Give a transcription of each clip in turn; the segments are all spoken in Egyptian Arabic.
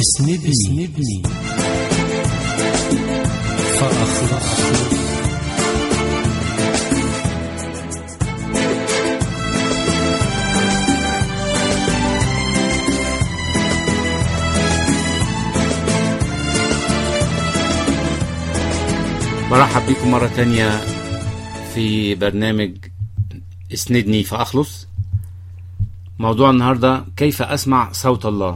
اسندني, اسندني فأخلص برحب بكم مرة تانية في برنامج اسندني فأخلص موضوع النهاردة كيف أسمع صوت الله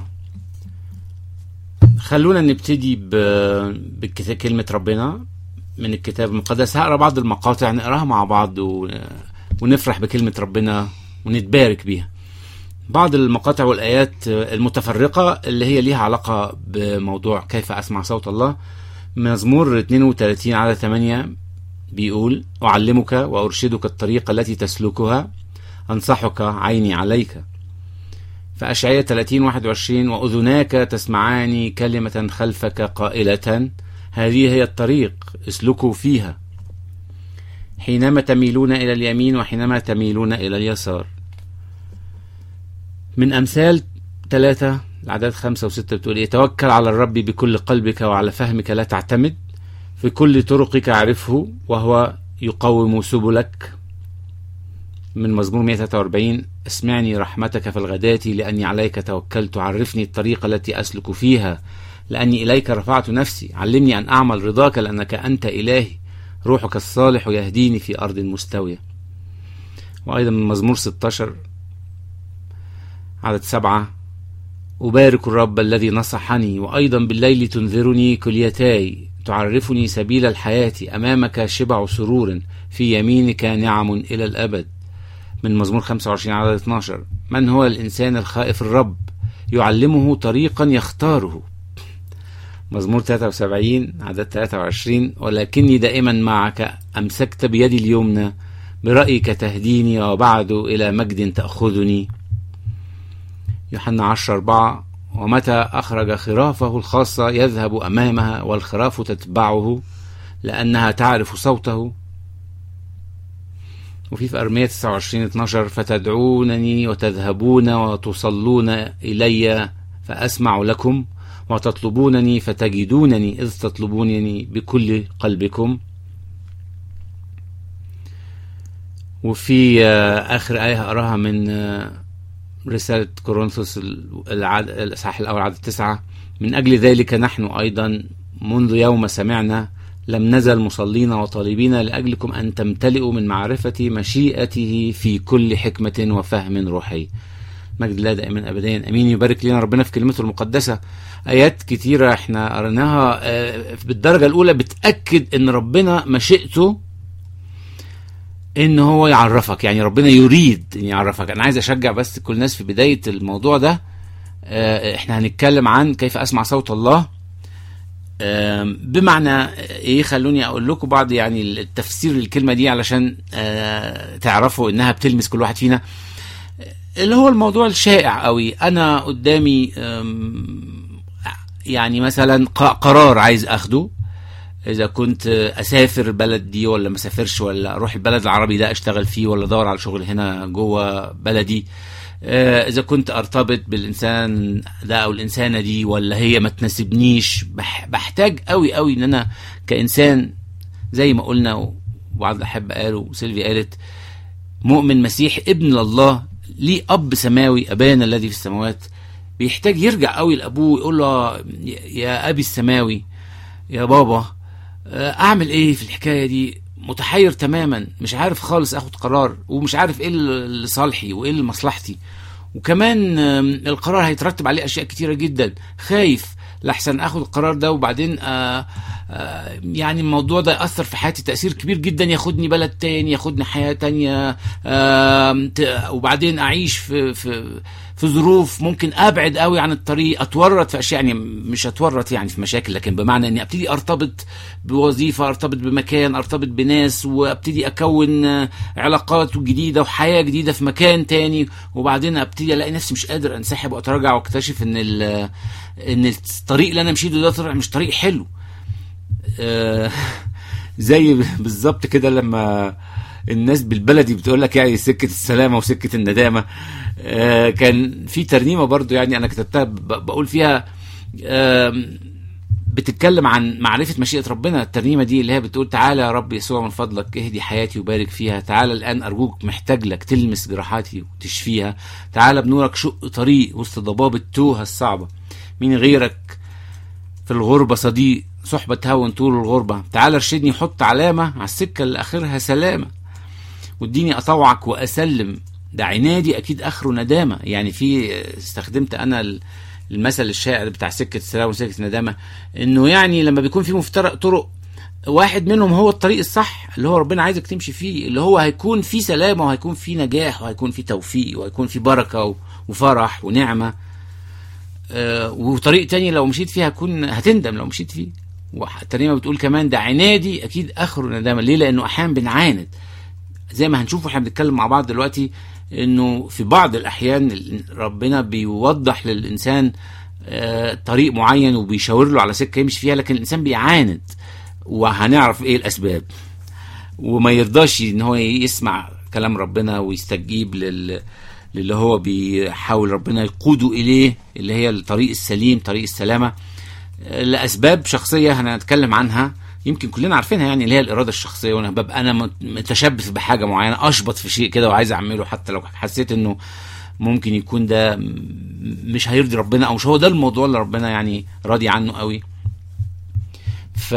خلونا نبتدي بكلمة ربنا من الكتاب المقدس هقرا بعض المقاطع نقراها مع بعض و... ونفرح بكلمة ربنا ونتبارك بيها بعض المقاطع والآيات المتفرقة اللي هي ليها علاقة بموضوع كيف أسمع صوت الله مزمور 32 على 8 بيقول أعلمك وأرشدك الطريق التي تسلكها أنصحك عيني عليك فأشعية 30 21 وأذناك تسمعان كلمة خلفك قائلة هذه هي الطريق اسلكوا فيها حينما تميلون إلى اليمين وحينما تميلون إلى اليسار من أمثال ثلاثة العدد خمسة وستة بتقول إيه توكل على الرب بكل قلبك وعلى فهمك لا تعتمد في كل طرقك اعرفه وهو يقوم سبلك من مزمور 143 اسمعني رحمتك في الغداة لأني عليك توكلت عرفني الطريق التي أسلك فيها لأني إليك رفعت نفسي علمني أن أعمل رضاك لأنك أنت إلهي روحك الصالح يهديني في أرض مستوية وأيضا من مزمور 16 عدد سبعة أبارك الرب الذي نصحني وأيضا بالليل تنذرني كليتاي تعرفني سبيل الحياة أمامك شبع سرور في يمينك نعم إلى الأبد من مزمور 25 عدد 12 من هو الإنسان الخائف الرب يعلمه طريقا يختاره مزمور 73 عدد 23 ولكني دائما معك أمسكت بيدي اليمنى برأيك تهديني وبعد إلى مجد تأخذني يوحنا 10 4 ومتى أخرج خرافه الخاصة يذهب أمامها والخراف تتبعه لأنها تعرف صوته وفي في أرمية 29 12 فتدعونني وتذهبون وتصلون إلي فأسمع لكم وتطلبونني فتجدونني إذ تطلبونني بكل قلبكم وفي آخر آية هقراها من رسالة كورنثوس الإصحاح الأول عدد تسعة من أجل ذلك نحن أيضا منذ يوم سمعنا لم نزل مصلين وطالبين لأجلكم أن تمتلئوا من معرفة مشيئته في كل حكمة وفهم روحي مجد الله دائما أبديا أمين يبارك لنا ربنا في كلمته المقدسة آيات كتيرة احنا قريناها بالدرجة الأولى بتأكد أن ربنا مشيئته ان هو يعرفك يعني ربنا يريد ان يعرفك انا عايز اشجع بس كل الناس في بدايه الموضوع ده احنا هنتكلم عن كيف اسمع صوت الله بمعنى ايه خلوني اقول لكم بعض يعني التفسير للكلمه دي علشان تعرفوا انها بتلمس كل واحد فينا اللي هو الموضوع الشائع قوي انا قدامي يعني مثلا قرار عايز اخده اذا كنت اسافر البلد دي ولا ما اسافرش ولا اروح البلد العربي ده اشتغل فيه ولا ادور على شغل هنا جوه بلدي اذا كنت ارتبط بالانسان ده او الانسانه دي ولا هي ما تناسبنيش بحتاج قوي قوي ان انا كانسان زي ما قلنا وبعض الاحبه قالوا وسيلفي قالت مؤمن مسيح ابن لله ليه اب سماوي ابانا الذي في السماوات بيحتاج يرجع قوي لابوه يقول له يا ابي السماوي يا بابا اعمل ايه في الحكايه دي متحير تماما مش عارف خالص اخد قرار ومش عارف ايه لصالحي وايه لمصلحتي وكمان القرار هيترتب عليه اشياء كتيره جدا خايف لحسن اخد القرار ده وبعدين آآ آآ يعني الموضوع ده ياثر في حياتي تاثير كبير جدا ياخدني بلد تاني ياخدني حياه تانية وبعدين اعيش في في في ظروف ممكن ابعد قوي عن الطريق اتورط في اشياء يعني مش اتورط يعني في مشاكل لكن بمعنى اني ابتدي ارتبط بوظيفه ارتبط بمكان ارتبط بناس وابتدي اكون علاقات جديده وحياه جديده في مكان تاني وبعدين ابتدي الاقي نفسي مش قادر انسحب واتراجع واكتشف ان ان الطريق اللي انا مشيته ده طلع مش طريق حلو زي بالظبط كده لما الناس بالبلدي بتقول لك يعني سكه السلامه وسكه الندامه آه كان في ترنيمه برضو يعني انا كتبتها بقول فيها آم، بتتكلم عن معرفة مشيئة ربنا الترنيمة دي اللي هي بتقول تعالى يا رب يسوع من فضلك اهدي حياتي وبارك فيها تعالى الآن أرجوك محتاج لك تلمس جراحاتي وتشفيها تعالى بنورك شق طريق وسط ضباب التوهة الصعبة مين غيرك في الغربة صديق صحبة تهون طول الغربة تعالى ارشدني حط علامة على السكة اللي آخرها سلامة واديني أطوعك وأسلم ده عنادي أكيد آخره ندامة يعني في استخدمت أنا ال- المثل الشائع بتاع سكة السلام وسكة الندامة إنه يعني لما بيكون في مفترق طرق واحد منهم هو الطريق الصح اللي هو ربنا عايزك تمشي فيه اللي هو هيكون فيه سلامة وهيكون فيه نجاح وهيكون فيه توفيق وهيكون فيه بركة و- وفرح ونعمة آه، وطريق تاني لو مشيت فيه هتكون هتندم لو مشيت فيه والترنيمه بتقول كمان ده عنادي اكيد اخره ندامه ليه لانه احيانا بنعاند زي ما هنشوف واحنا بنتكلم مع بعض دلوقتي انه في بعض الاحيان ال- ربنا بيوضح للانسان آه، طريق معين وبيشاور له على سكه يمشي فيها لكن الانسان بيعاند وهنعرف ايه الاسباب وما يرضاش ان هو يسمع كلام ربنا ويستجيب لل للي هو بيحاول ربنا يقوده اليه اللي هي الطريق السليم طريق السلامه آه، لاسباب شخصيه هنتكلم عنها يمكن كلنا عارفينها يعني اللي هي الاراده الشخصيه وانا ببقى انا مت- متشبث بحاجه معينه اشبط في شيء كده وعايز اعمله حتى لو حسيت انه ممكن يكون ده م- مش هيرضي ربنا او مش هو ده الموضوع اللي ربنا يعني راضي عنه قوي ف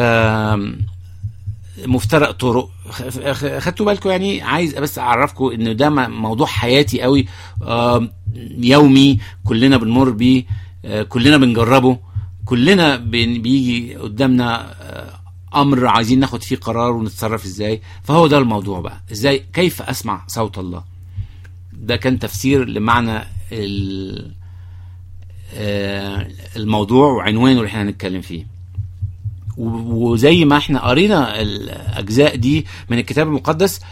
مفترق طرق خ- خ- خدتوا بالكم يعني عايز بس اعرفكم ان ده م- موضوع حياتي قوي آم، يومي كلنا بنمر بيه آه، كلنا بنجربه كلنا بن- بيجي قدامنا آه، امر عايزين ناخد فيه قرار ونتصرف ازاي فهو ده الموضوع بقى ازاي كيف اسمع صوت الله ده كان تفسير لمعنى ال- آه، الموضوع وعنوانه اللي احنا هنتكلم فيه و- وزي ما احنا قرينا الاجزاء دي من الكتاب المقدس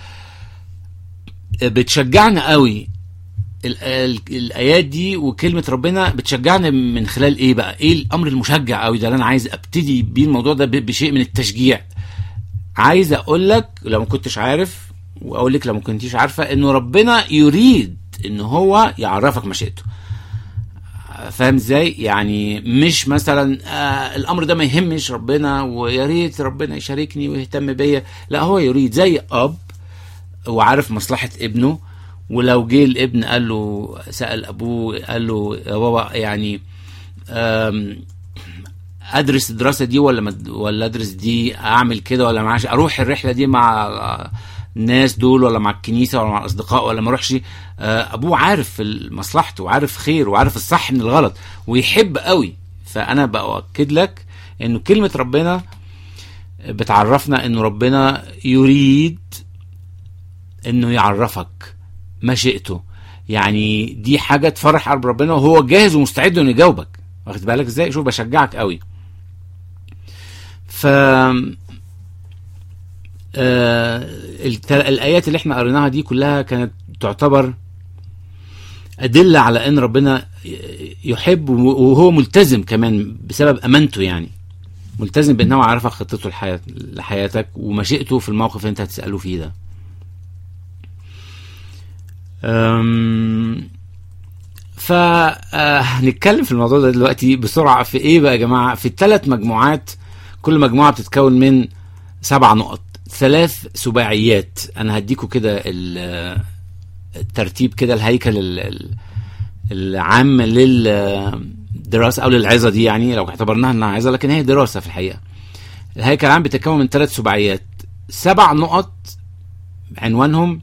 بتشجعنا قوي ال- ال- الايات دي وكلمه ربنا بتشجعنا من خلال ايه بقى ايه الامر المشجع قوي ده اللي انا عايز ابتدي بيه الموضوع ده ب- بشيء من التشجيع عايز اقول لك لو ما كنتش عارف واقول لك لو ما كنتيش عارفه انه ربنا يريد ان هو يعرفك مشيئته فاهم ازاي يعني مش مثلا آه الامر ده ما يهمش ربنا ويا ريت ربنا يشاركني ويهتم بيا لا هو يريد زي اب وعارف مصلحه ابنه ولو جه الابن قال له سال ابوه قال له يا بابا يعني آم، ادرس الدراسه دي ولا مد... ولا ادرس دي اعمل كده ولا معاش اروح الرحله دي مع الناس دول ولا مع الكنيسه ولا مع الاصدقاء ولا ما اروحش آه، ابوه عارف مصلحته وعارف خير وعارف الصح من الغلط ويحب قوي فانا باكد لك انه كلمه ربنا بتعرفنا انه ربنا يريد انه يعرفك مشيئته يعني دي حاجه تفرح قلب ربنا وهو جاهز ومستعد انه يجاوبك واخد بالك ازاي شوف بشجعك قوي ف آه الت- الايات اللي احنا قريناها دي كلها كانت تعتبر ادله على ان ربنا ي- يحب وهو ملتزم كمان بسبب امانته يعني ملتزم بانه عارفك خطته لحياة لحياتك ومشيئته في الموقف اللي انت هتساله فيه ده أم، فهنتكلم في الموضوع ده دلوقتي بسرعه في ايه بقى يا جماعه في الثلاث مجموعات كل مجموعه بتتكون من سبع نقط ثلاث سباعيات انا هديكوا كده ال- الترتيب كده الهيكل ال- ال- العام للدراسه او للعظه دي يعني لو اعتبرناها انها عظه لكن هي دراسه في الحقيقه الهيكل العام بيتكون من ثلاث سباعيات سبع نقط عنوانهم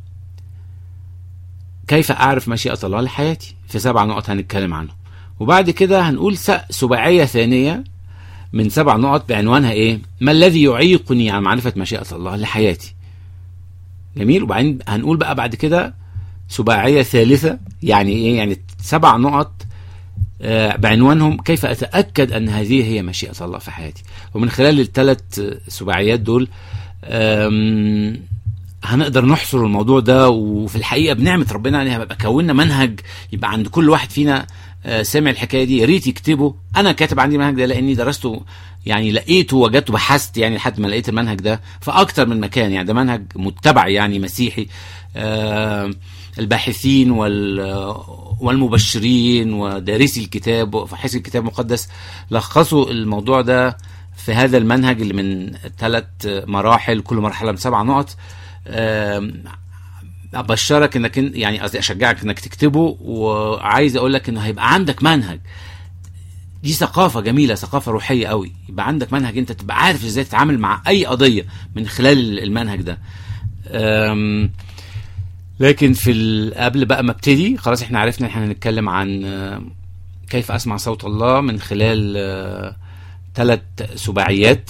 كيف اعرف مشيئه الله لحياتي في سبع نقط هنتكلم عنهم وبعد كده هنقول س- سباعيه ثانيه من سبع نقط بعنوانها ايه ما الذي يعيقني عن معرفه مشيئه الله لحياتي جميل وبعدين هنقول بقى بعد كده سباعيه ثالثه يعني ايه يعني سبع نقط آه، بعنوانهم كيف اتاكد ان هذه هي مشيئه الله في حياتي ومن خلال الثلاث سباعيات دول آم، هنقدر نحصر الموضوع ده وفي الحقيقه بنعمه ربنا يعني هيبقى كونا منهج يبقى عند كل واحد فينا آه، سامع الحكايه دي يا ريت يكتبه انا كاتب عندي المنهج ده لاني درسته يعني لقيته وجدته بحثت يعني لحد ما لقيت المنهج ده في اكتر من مكان يعني ده منهج متبع يعني مسيحي آه، الباحثين وال والمبشرين ودارسي الكتاب وفحيث الكتاب المقدس لخصوا الموضوع ده في هذا المنهج اللي من ثلاث مراحل كل مرحله من سبع نقط آم، ابشرك انك إن- يعني قصدي اشجعك انك تكتبه وعايز اقول لك انه هيبقى عندك منهج دي ثقافه جميله ثقافه روحيه قوي يبقى عندك منهج انت تبقى عارف ازاي تتعامل مع اي قضيه من خلال المنهج ده أم، لكن في ال- قبل بقى ما ابتدي خلاص احنا عرفنا ان احنا هنتكلم عن آه، كيف اسمع صوت الله من خلال ثلاث سباعيات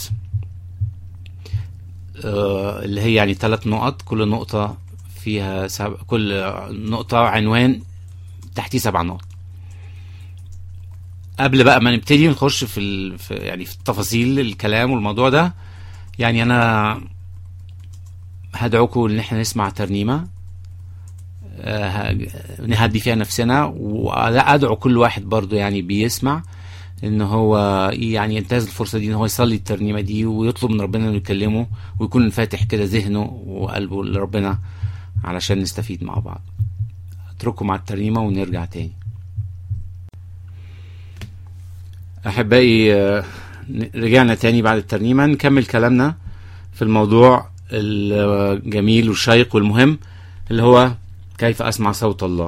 آه، اللي هي يعني ثلاث نقط كل نقطة فيها سب... كل نقطة عنوان تحتيه سبع نقط قبل بقى ما نبتدي نخش في, ال... في يعني في تفاصيل الكلام والموضوع ده يعني انا هدعوكم ان احنا نسمع ترنيمة آه، ه- نهدي فيها نفسنا وادعو كل واحد برضو يعني بيسمع ان هو يعني ينتهز الفرصه دي ان هو يصلي الترنيمه دي ويطلب من ربنا انه يكلمه ويكون فاتح كده ذهنه وقلبه لربنا علشان نستفيد مع بعض اترككم مع الترنيمه ونرجع تاني احبائي آه، ن- رجعنا تاني بعد الترنيمه نكمل كلامنا في الموضوع الجميل والشيق والمهم اللي هو كيف اسمع صوت الله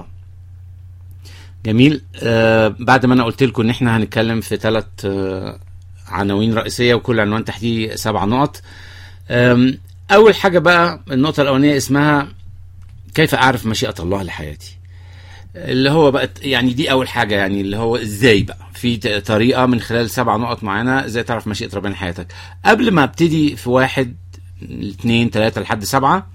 جميل آه بعد ما انا قلت لكم ان احنا هنتكلم في ثلاث آه عناوين رئيسيه وكل عنوان تحتيه سبع نقط آم، اول حاجه بقى النقطه الاولانيه اسمها كيف اعرف مشيئه الله لحياتي اللي هو بقى يعني دي اول حاجه يعني اللي هو ازاي بقى في ت- طريقه من خلال سبع نقط معينه ازاي تعرف مشيئه ربنا لحياتك قبل ما ابتدي في واحد اثنين ثلاثه لحد سبعه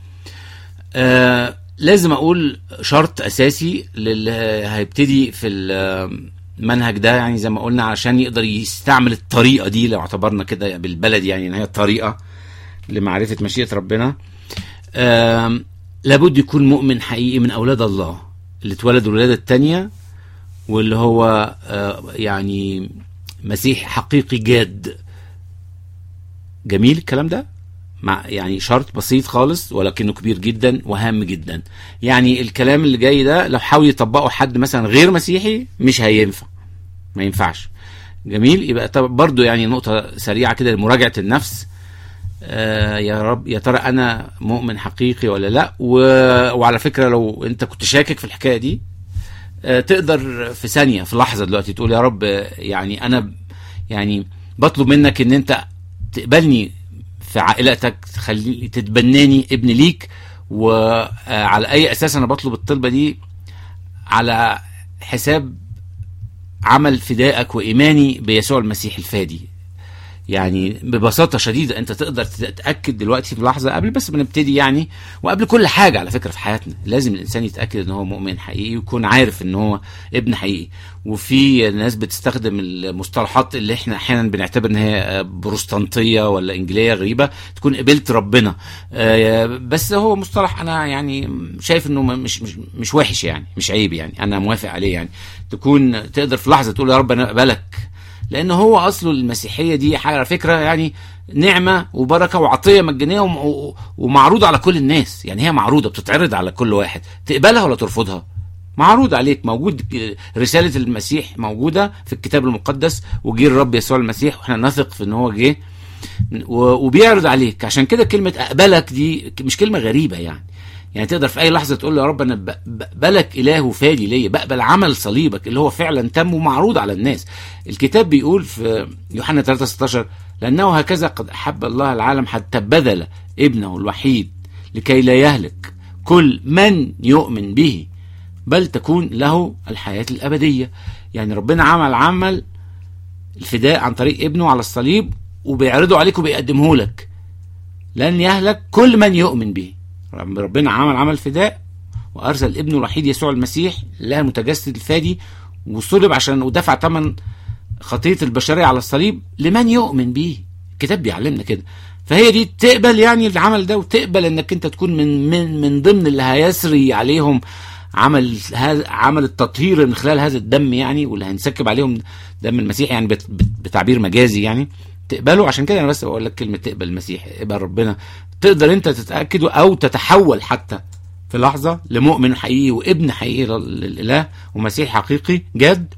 آه لازم اقول شرط اساسي للي هيبتدي في المنهج ده يعني زي ما قلنا عشان يقدر يستعمل الطريقه دي لو اعتبرنا كده بالبلدي يعني ان هي الطريقه لمعرفه مشيئه ربنا آم، لابد يكون مؤمن حقيقي من اولاد الله اللي اتولدوا الولاده الثانيه واللي هو آه، يعني مسيح حقيقي جاد جميل الكلام ده مع يعني شرط بسيط خالص ولكنه كبير جدا وهام جدا يعني الكلام اللي جاي ده لو حاول يطبقه حد مثلا غير مسيحي مش هينفع ما ينفعش جميل يبقى طب برضو يعني نقطة سريعة كده لمراجعة النفس آه يا رب يا ترى انا مؤمن حقيقي ولا لا و... وعلى فكرة لو انت كنت شاكك في الحكاية دي آه تقدر في ثانية في لحظة دلوقتي تقول يا رب آه، يعني انا ب- يعني بطلب منك ان انت تقبلني في عائلتك تخلي تتبناني ابن ليك وعلى اي اساس انا بطلب الطلبه دي على حساب عمل فدائك وايماني بيسوع المسيح الفادي يعني ببساطه شديده انت تقدر تتاكد دلوقتي في لحظه قبل بس ما نبتدي يعني وقبل كل حاجه على فكره في حياتنا لازم الانسان يتاكد ان هو مؤمن حقيقي ويكون عارف ان هو ابن حقيقي وفي ناس بتستخدم المصطلحات اللي احنا احيانا بنعتبر ان هي بروستانتيه ولا انجيليه غريبه تكون قبلت ربنا آه، بس هو مصطلح انا يعني شايف انه مش مش مش وحش يعني مش عيب يعني انا موافق عليه يعني تكون تقدر في لحظه تقول يا رب انا اقبلك لان هو اصله المسيحيه دي حاجه على فكره يعني نعمه وبركه وعطيه مجانيه وم- و- ومعروضه على كل الناس يعني هي معروضه بتتعرض على كل واحد تقبلها ولا ترفضها معروض عليك موجود رساله المسيح موجوده في الكتاب المقدس وجه الرب يسوع المسيح واحنا نثق في ان هو جه و- وبيعرض عليك عشان كده كلمه اقبلك دي مش كلمه غريبه يعني يعني تقدر في اي لحظه تقول له يا رب انا ب- بقبلك اله فادي ليا بقبل عمل صليبك اللي هو فعلا تم ومعروض على الناس الكتاب بيقول في يوحنا 3 16 لانه هكذا قد احب الله العالم حتى بذل ابنه الوحيد لكي لا يهلك كل من يؤمن به بل تكون له الحياه الابديه يعني ربنا عمل عمل الفداء عن طريق ابنه على الصليب وبيعرضه عليك وبيقدمه لك لن يهلك كل من يؤمن به رب- ربنا عمل عمل فداء وارسل ابنه الوحيد يسوع المسيح الله المتجسد الفادي وصلب عشان ودفع ثمن خطيه البشريه على الصليب لمن يؤمن به الكتاب بيعلمنا كده فهي دي تقبل يعني العمل ده وتقبل انك انت تكون من من من ضمن اللي هيسري عليهم عمل هذا عمل التطهير من خلال هذا الدم يعني واللي هينسكب عليهم دم المسيح يعني بت- بت- بتعبير مجازي يعني تقبله عشان كده انا بس بقول لك كلمه تقبل المسيح اقبل ربنا تقدر انت تتاكد او تتحول حتى في لحظه لمؤمن حقيقي وابن حقيقي لل- للاله ومسيح حقيقي جاد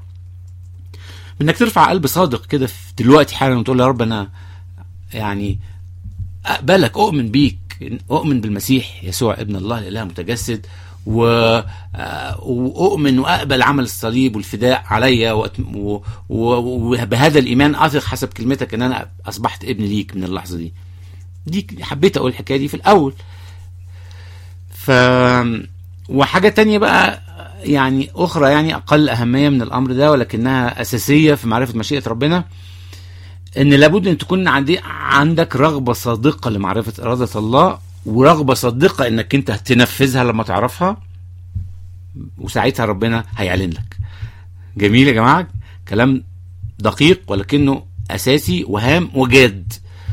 انك ترفع قلب صادق كده في دلوقتي حالا وتقول يا رب انا يعني اقبلك اؤمن بيك اؤمن بالمسيح يسوع ابن الله الاله متجسد و... آه، واؤمن واقبل عمل الصليب والفداء عليا وأت- و... و... وبهذا الايمان اثق حسب كلمتك ان انا اصبحت ابن ليك من اللحظه دي دي حبيت اقول الحكايه دي في الاول ف وحاجه تانية بقى يعني اخرى يعني اقل اهميه من الامر ده ولكنها اساسيه في معرفه مشيئه ربنا ان لابد ان تكون عندي عندك رغبه صادقه لمعرفه اراده الله ورغبه صادقه انك انت تنفذها لما تعرفها وساعتها ربنا هيعلن لك جميل يا جماعه كلام دقيق ولكنه اساسي وهام وجاد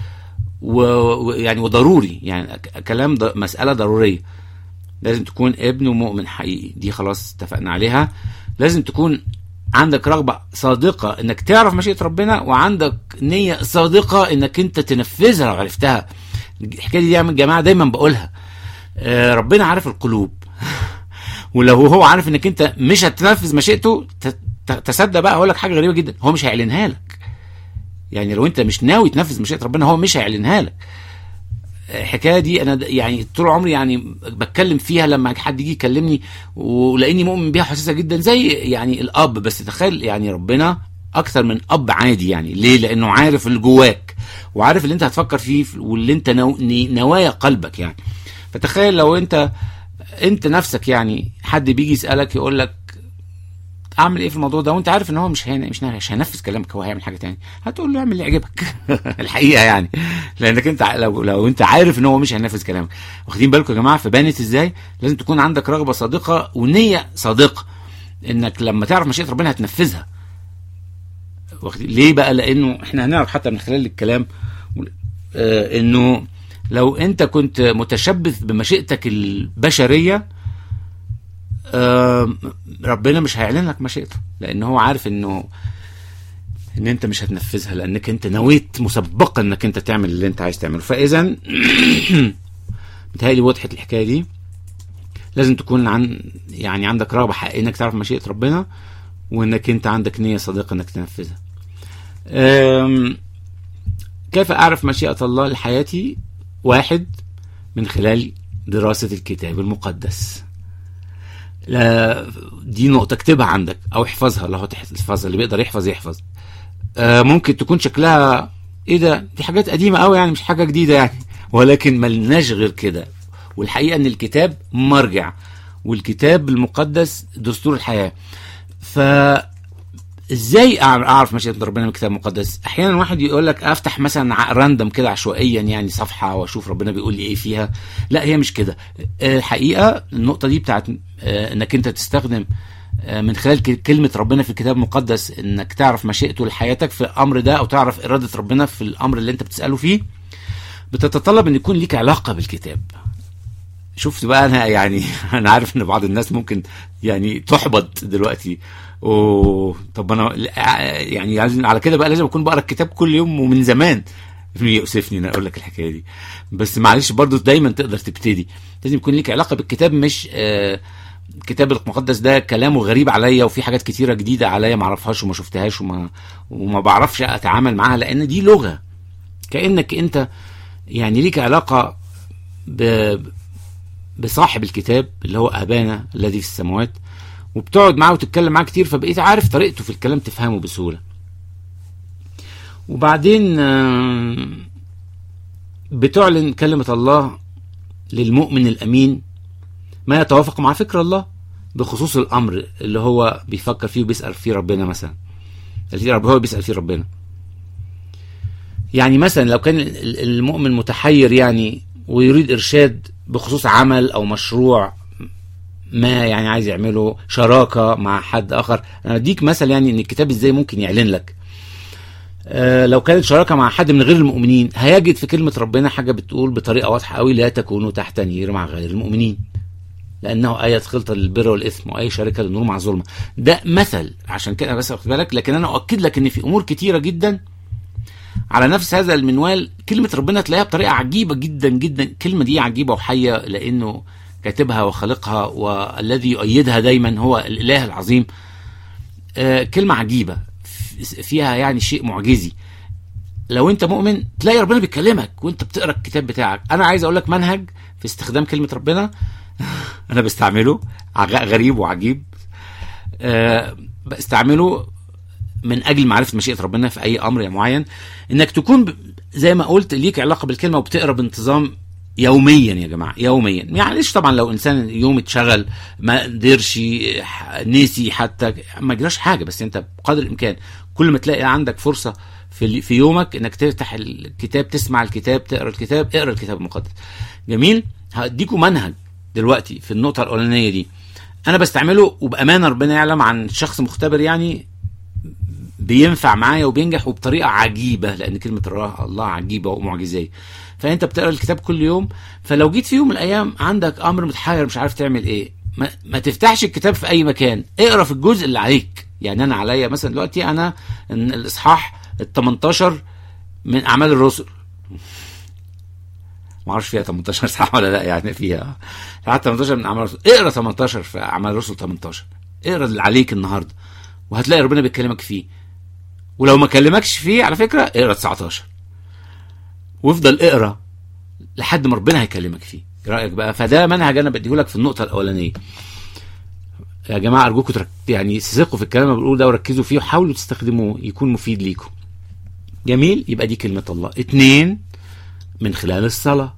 و- ويعني وضروري يعني ك- كلام ض- مساله ضروريه لازم تكون ابن ومؤمن حقيقي دي خلاص اتفقنا عليها لازم تكون عندك رغبة صادقة انك تعرف مشيئة ربنا وعندك نية صادقة انك انت تنفذها لو عرفتها الحكاية دي يا جماعة دايما بقولها آه، ربنا عارف القلوب ولو هو عارف انك انت مش هتنفذ مشيئته ت- ت- تصدق بقى اقول لك حاجة غريبة جدا هو مش هيعلنها لك يعني لو انت مش ناوي تنفذ مشيئة ربنا هو مش هيعلنها لك الحكايه دي انا د- يعني طول عمري يعني بتكلم فيها لما حد يجي يكلمني ولاني مؤمن بيها حساسه جدا زي يعني الاب بس تخيل يعني ربنا اكثر من اب عادي يعني ليه لانه عارف اللي جواك وعارف اللي انت هتفكر فيه واللي انت نو... ن- نوايا قلبك يعني فتخيل لو انت انت نفسك يعني حد بيجي يسالك يقول لك اعمل ايه في الموضوع ده وانت عارف ان هو مش هين... مش مش هينفذ كلامك هو هيعمل حاجه تاني هتقول له اعمل اللي يعجبك الحقيقه يعني لانك انت ع- لو لو انت عارف ان هو مش هينفذ كلامك واخدين بالكم يا جماعه فبانت ازاي لازم تكون عندك رغبه صادقه ونيه صادقه انك لما تعرف مشيئه ربنا هتنفذها واخدين ليه بقى لانه احنا هنعرف حتى من خلال الكلام آه انه لو انت كنت متشبث بمشيئتك البشريه آه ربنا مش هيعلن لك مشيئته لان هو عارف انه ان انت مش هتنفذها لانك انت نويت مسبقا انك انت تعمل اللي انت عايز تعمله فاذا متهيألي وضحت الحكايه دي لازم تكون عن يعني عندك رغبه حقيقيه انك تعرف مشيئه ربنا وانك انت عندك نيه صادقه انك تنفذها أم، كيف اعرف مشيئه الله لحياتي واحد من خلال دراسه الكتاب المقدس لا دي نقطة اكتبها عندك أو احفظها لو هتحفظها اللي بيقدر يحفظ يحفظ آه ممكن تكون شكلها إيه ده دي حاجات قديمة أوي يعني مش حاجة جديدة يعني ولكن ملناش غير كده والحقيقة إن الكتاب مرجع والكتاب المقدس دستور الحياة ف ازاي أع- اعرف مشيئه ربنا من الكتاب المقدس احيانا واحد يقول لك افتح مثلا ع- راندم كده عشوائيا يعني صفحه واشوف ربنا بيقول لي ايه فيها لا هي مش كده آه، الحقيقه النقطه دي بتاعت آه، انك انت تستخدم آه، من خلال ك- كلمه ربنا في الكتاب المقدس انك تعرف مشيئته لحياتك في الامر ده او تعرف اراده ربنا في الامر اللي انت بتساله فيه بتتطلب ان يكون ليك علاقه بالكتاب شفت بقى انا يعني انا عارف ان بعض الناس ممكن يعني تحبط دلوقتي اوه طب انا يعني لازم- على كده بقى لازم اكون بقرا الكتاب كل يوم ومن زمان يؤسفني ان اقول لك الحكايه دي بس معلش برضو دايما تقدر تبتدي لازم يكون ليك علاقه بالكتاب مش آه الكتاب المقدس ده كلامه غريب عليا وفي حاجات كتيره جديده عليا ما اعرفهاش وما شفتهاش وما وما بعرفش اتعامل معاها لان دي لغه كانك انت يعني ليك علاقه ب بصاحب الكتاب اللي هو ابانا الذي في السماوات وبتقعد معاه وتتكلم معاه كتير فبقيت عارف طريقته في الكلام تفهمه بسهوله وبعدين آه، بتعلن كلمه الله للمؤمن الامين ما يتوافق مع فكر الله بخصوص الامر اللي هو بيفكر فيه وبيسال فيه ربنا مثلا اللي هو بيسال فيه ربنا يعني مثلا لو كان ال- المؤمن متحير يعني ويريد ارشاد بخصوص عمل او مشروع ما يعني عايز يعمله شراكه مع حد اخر انا اديك مثل يعني ان الكتاب ازاي ممكن يعلن لك آه لو كانت شراكه مع حد من غير المؤمنين هيجد في كلمه ربنا حاجه بتقول بطريقه واضحه قوي لا تكونوا تحت نير مع غير المؤمنين لانه ايه خلطه للبر والاثم واي شركه للنور مع الظلمه ده مثل عشان كده بس واخد بالك لكن انا اؤكد لك ان في امور كتيره جدا على نفس هذا المنوال كلمة ربنا تلاقيها بطريقة عجيبة جدا جدا الكلمة دي عجيبة وحية لأنه كاتبها وخالقها والذي يؤيدها دايما هو الاله العظيم آه، كلمه عجيبه ف- فيها يعني شيء معجزي لو انت مؤمن تلاقي ربنا بيكلمك وانت بتقرا الكتاب بتاعك انا عايز اقول لك منهج في استخدام كلمه ربنا انا بستعمله عج- غريب وعجيب آه، بستعمله من اجل معرفه مشيئه ربنا في اي امر معين انك تكون ب- زي ما قلت ليك علاقه بالكلمه وبتقرا بانتظام يوميا يا جماعه يوميا يعني ليش طبعا لو انسان يوم اتشغل ما قدرش ح- نسي حتى ما جراش حاجه بس انت بقدر الامكان كل ما تلاقي عندك فرصه في ال- في يومك انك تفتح الكتاب تسمع الكتاب تقرا الكتاب اقرا الكتاب المقدس جميل هديكوا منهج دلوقتي في النقطه الاولانيه دي انا بستعمله وبامانه ربنا يعلم عن شخص مختبر يعني بينفع معايا وبينجح وبطريقه عجيبه لان كلمه الله الله عجيبه ومعجزيه فانت بتقرا الكتاب كل يوم فلو جيت في يوم من الايام عندك امر متحير مش عارف تعمل ايه ما, ما تفتحش الكتاب في اي مكان اقرا في الجزء اللي عليك يعني انا عليا مثلا دلوقتي انا إن الاصحاح ال 18 من اعمال الرسل ما اعرفش فيها 18 صح ولا لا يعني فيها حتى 18 من اعمال الرسل اقرا 18 في اعمال الرسل 18 اقرا اللي عليك النهارده وهتلاقي ربنا بيكلمك فيه ولو ما كلمكش فيه على فكره اقرا 19 وافضل اقرا لحد ما ربنا هيكلمك فيه إيه رايك بقى فده منهج انا بديهولك في النقطه الاولانيه يا جماعه ارجوكم ترك... يعني تثقوا في الكلام اللي بقوله ده وركزوا فيه وحاولوا تستخدموه يكون مفيد ليكم جميل يبقى دي كلمه الله اتنين من خلال الصلاه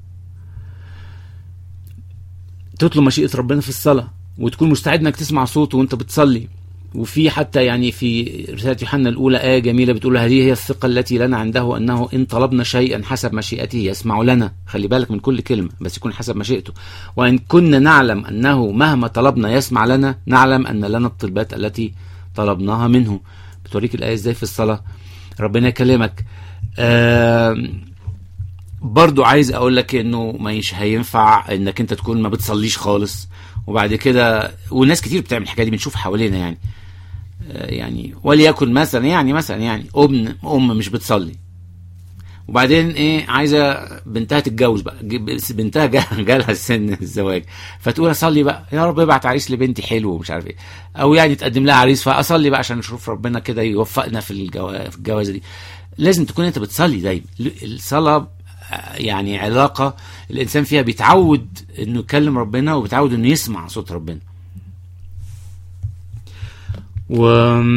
تطلب مشيئه ربنا في الصلاه وتكون مستعد انك تسمع صوته وانت بتصلي وفي حتى يعني في رسالة يوحنا الأولى آية جميلة بتقول هذه هي الثقة التي لنا عنده أنه إن طلبنا شيئا حسب مشيئته يسمع لنا خلي بالك من كل كلمة بس يكون حسب مشيئته وإن كنا نعلم أنه مهما طلبنا يسمع لنا نعلم أن لنا الطلبات التي طلبناها منه بتوريك الآية إزاي في الصلاة ربنا يكلمك آم، برضو عايز اقول لك انه مش هينفع انك انت تكون ما بتصليش خالص وبعد كده وناس كتير بتعمل الحكايه دي بنشوف حوالينا يعني آه، يعني وليكن مثلا يعني مثلا يعني ام ام مش بتصلي وبعدين ايه عايزه بنتها تتجوز بقى ج- بس بنتها جا- جالها سن الزواج فتقول اصلي بقى يا رب ابعت عريس لبنتي حلو ومش عارف ايه او يعني تقدم لها عريس فاصلي بقى عشان نشوف ربنا كده يوفقنا في الجوا- في الجوازه دي لازم تكون انت بتصلي دايما ل- الصلاه آه، يعني علاقه الانسان فيها بيتعود انه يكلم ربنا وبيتعود انه يسمع صوت ربنا و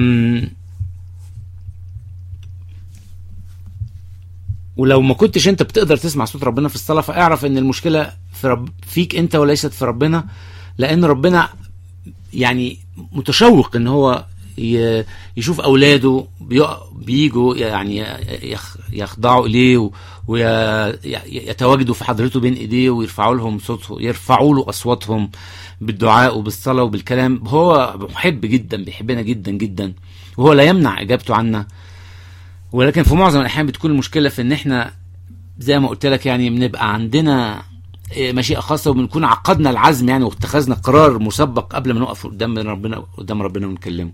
ولو ما كنتش انت بتقدر تسمع صوت ربنا في الصلاه فاعرف ان المشكله في رب فيك انت وليست في ربنا لان ربنا يعني متشوق ان هو ي- يشوف اولاده بيق- بيجوا يعني يخ- يخضعوا اليه ويتواجدوا في حضرته بين ايديه ويرفعوا لهم صوتهم يرفعوا له اصواتهم بالدعاء وبالصلاه وبالكلام هو محب جدا بيحبنا جدا جدا وهو لا يمنع اجابته عنا ولكن في معظم الاحيان بتكون المشكله في ان احنا زي ما قلت لك يعني بنبقى عندنا إيه، مشيئه خاصه وبنكون عقدنا العزم يعني واتخذنا قرار مسبق قبل ما نقف قدام ربنا قدام ربنا ونكلمه.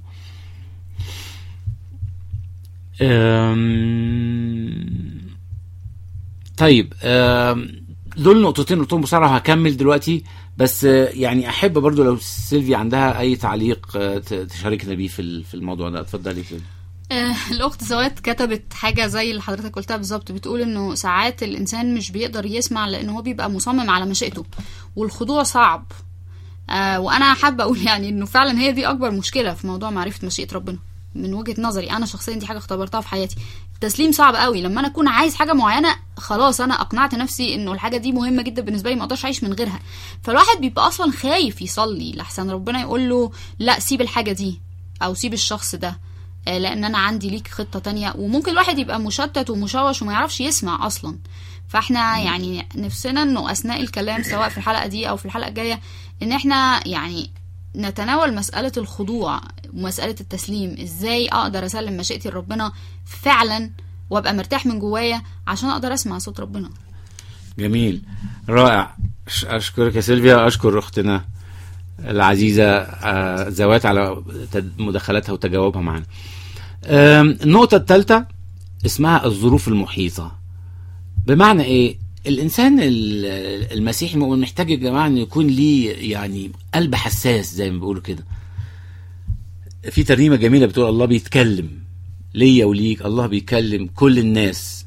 أم... طيب أم... دول نقطتين قلتهم بسرعه هكمل دلوقتي بس آه، يعني احب برضو لو سيلفي عندها اي تعليق آه، ت- تشاركنا بيه في ال- في الموضوع ده اتفضلي سيلفي. آه، الأخت زوات كتبت حاجة زي اللي حضرتك قلتها بالظبط بتقول إنه ساعات الإنسان مش بيقدر يسمع لأن هو بيبقى مصمم على مشيئته والخضوع صعب آه وأنا حابة أقول يعني إنه فعلا هي دي أكبر مشكلة في موضوع معرفة مشيئة ربنا من وجهة نظري أنا شخصيا دي حاجة اختبرتها في حياتي التسليم صعب قوي لما أنا أكون عايز حاجة معينة خلاص أنا أقنعت نفسي إنه الحاجة دي مهمة جدا بالنسبة لي ما أقدرش أعيش من غيرها فالواحد بيبقى أصلا خايف يصلي لحسن ربنا يقول له لا سيب الحاجة دي أو سيب الشخص ده آه، لان انا عندي ليك خطه تانية وممكن الواحد يبقى مشتت ومشوش وما يعرفش يسمع اصلا فاحنا يعني نفسنا انه اثناء الكلام سواء في الحلقه دي او في الحلقه الجايه ان احنا يعني نتناول مسألة الخضوع ومسألة التسليم ازاي اقدر اسلم مشيئتي لربنا فعلا وابقى مرتاح من جوايا عشان اقدر اسمع صوت ربنا جميل رائع أش- اشكرك يا سيلفيا اشكر اختنا العزيزه آه، زوات على تد- مداخلاتها وتجاوبها معنا آم، النقطه الثالثه اسمها الظروف المحيطه بمعنى ايه الانسان ال- المسيحي المؤمن محتاج يا جماعه ان يكون ليه يعني قلب حساس زي ما بيقولوا كده في ترنيمه جميله بتقول الله بيتكلم ليا وليك الله بيكلم كل الناس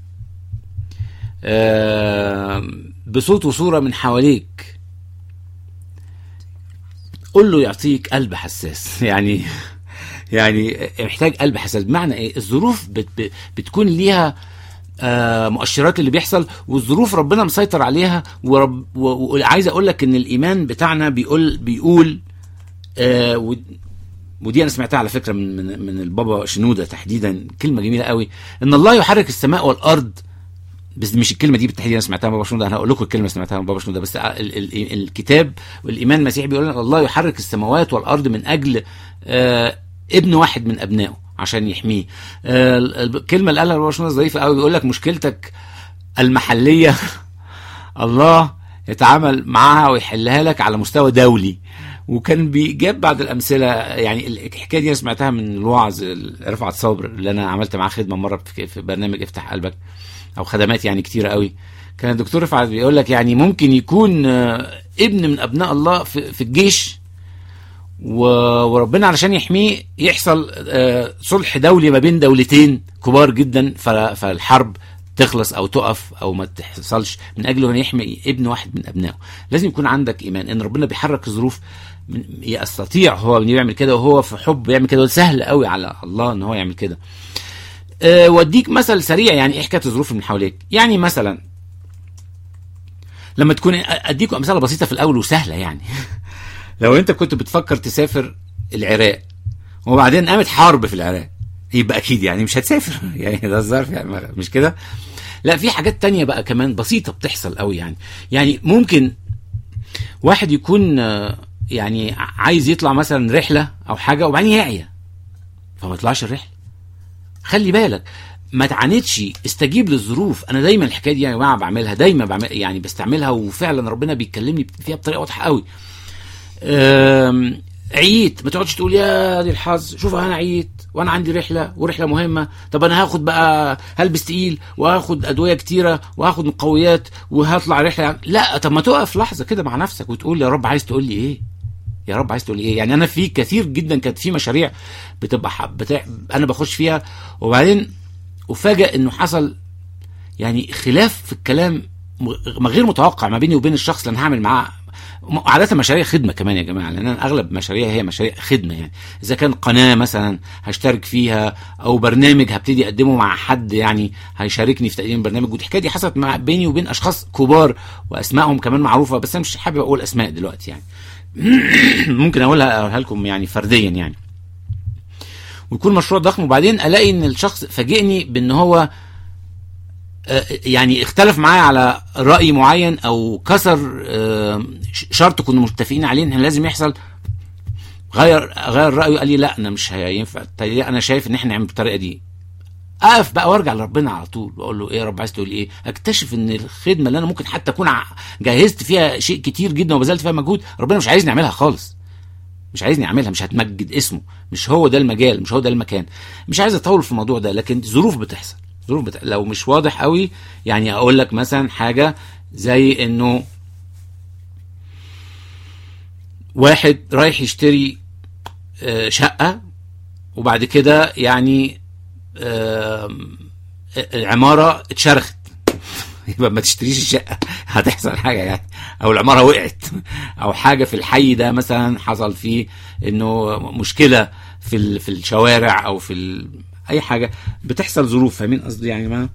آه، بصوت وصوره من حواليك قول له يعطيك قلب حساس يعني يعني محتاج قلب حساس بمعنى ايه الظروف بت ب- بتكون ليها آه، مؤشرات اللي بيحصل والظروف ربنا مسيطر عليها ورب و- و- وعايز اقول لك ان الايمان بتاعنا بيقول بيقول آه، ود- ودي انا سمعتها على فكره من من, من البابا شنوده تحديدا كلمه جميله قوي ان الله يحرك السماء والارض بس مش الكلمه دي بالتحديد انا سمعتها من بابا شنوده انا هقول لكم الكلمه اللي سمعتها من بابا شنوده بس ال ال الكتاب والايمان المسيحي بيقول ان الله يحرك السماوات والارض من اجل آه ابن واحد من ابنائه عشان يحميه آه ال- الكلمه اللي قالها بابا شنوده ظريفه قوي بيقول لك مشكلتك المحليه الله يتعامل معاها ويحلها لك على مستوى دولي وكان بيجاب بعض الامثله يعني الحكايه دي انا سمعتها من الوعظ رفعت صبر اللي انا عملت معاه خدمه مره في في برنامج افتح قلبك او خدمات يعني كتيره قوي كان الدكتور رفعت بيقول لك يعني ممكن يكون آه، ابن من ابناء الله في, في الجيش و- وربنا علشان يحميه يحصل آه، صلح دولي ما بين دولتين كبار جدا ف- فالحرب تخلص او تقف او ما تحصلش من اجله ان يحمي ابن واحد من ابنائه لازم يكون عندك ايمان ان ربنا بيحرك الظروف من- يستطيع هو انه يعمل كده وهو في حب يعمل كده سهل قوي على الله ان هو يعمل كده أه واديك مثل سريع يعني ايه حكايه الظروف من حواليك يعني مثلا لما تكون اديكم امثله بسيطه في الاول وسهله يعني لو انت كنت بتفكر تسافر العراق وبعدين قامت حرب في العراق يبقى اكيد يعني مش هتسافر يعني ده الظرف يعني مش كده لا في حاجات تانية بقى كمان بسيطة بتحصل قوي يعني يعني ممكن واحد يكون آه، يعني عايز يطلع مثلا رحلة او حاجة وبعدين يعيا فما يطلعش الرحلة خلي بالك ما تعاندش استجيب للظروف انا دايما الحكايه دي يا جماعه بعملها دايما بعمل يعني بستعملها وفعلا ربنا بيكلمني فيها بطريقه واضحه قوي أم، عييت ما تقعدش تقول يا دي الحظ شوف انا عييت وانا عندي رحله ورحله مهمه طب انا هاخد بقى هلبس تقيل وهاخد ادويه كتيره وهاخد مقويات وهطلع رحله لا طب ما تقف لحظه كده مع نفسك وتقول يا رب عايز تقول لي ايه يا رب عايز تقول لي ايه يعني انا في كثير جدا كانت في مشاريع بتبقى ح- بتاع انا بخش فيها وبعدين افاجئ انه حصل يعني خلاف في الكلام م- غير متوقع ما بيني وبين الشخص اللي انا هعمل معاه م- عادة مشاريع خدمة كمان يا جماعة لأن أنا أغلب مشاريع هي مشاريع خدمة يعني إذا كان قناة مثلا هشترك فيها أو برنامج هبتدي أقدمه مع حد يعني هيشاركني في تقديم برنامج والحكاية دي حصلت مع بيني وبين أشخاص كبار وأسمائهم كمان معروفة بس أنا مش حابب أقول أسماء دلوقتي يعني ممكن أقولها أقولها لكم يعني فرديا يعني ويكون مشروع ضخم وبعدين الاقي ان الشخص فاجئني بان هو آه، يعني اختلف معايا على راي معين او كسر آه، ش- شرط كنا متفقين عليه ان لازم يحصل غير غير رايه قال لي لا انا مش هينفع طيب انا شايف ان احنا نعمل بالطريقه دي اقف بقى وارجع لربنا على طول واقول له ايه يا رب عايز تقول ايه اكتشف ان الخدمه اللي انا ممكن حتى اكون ع- جهزت فيها شيء كتير جدا وبذلت فيها مجهود ربنا مش عايزني اعملها خالص مش عايزني اعملها مش هتمجد اسمه مش هو ده المجال مش هو ده المكان مش عايز اطول في الموضوع ده لكن ظروف بتحصل ظروف بت... لو مش واضح قوي يعني اقول لك مثلا حاجه زي انه واحد رايح يشتري آه، شقه وبعد كده يعني آم، العماره اتشرخت يبقى ما تشتريش الشقه هتحصل حاجه يعني او العماره وقعت او حاجه في الحي ده مثلا حصل فيه انه مشكله في ال- في الشوارع او في ال... اي حاجه بتحصل ظروف فاهمين قصدي يعني ما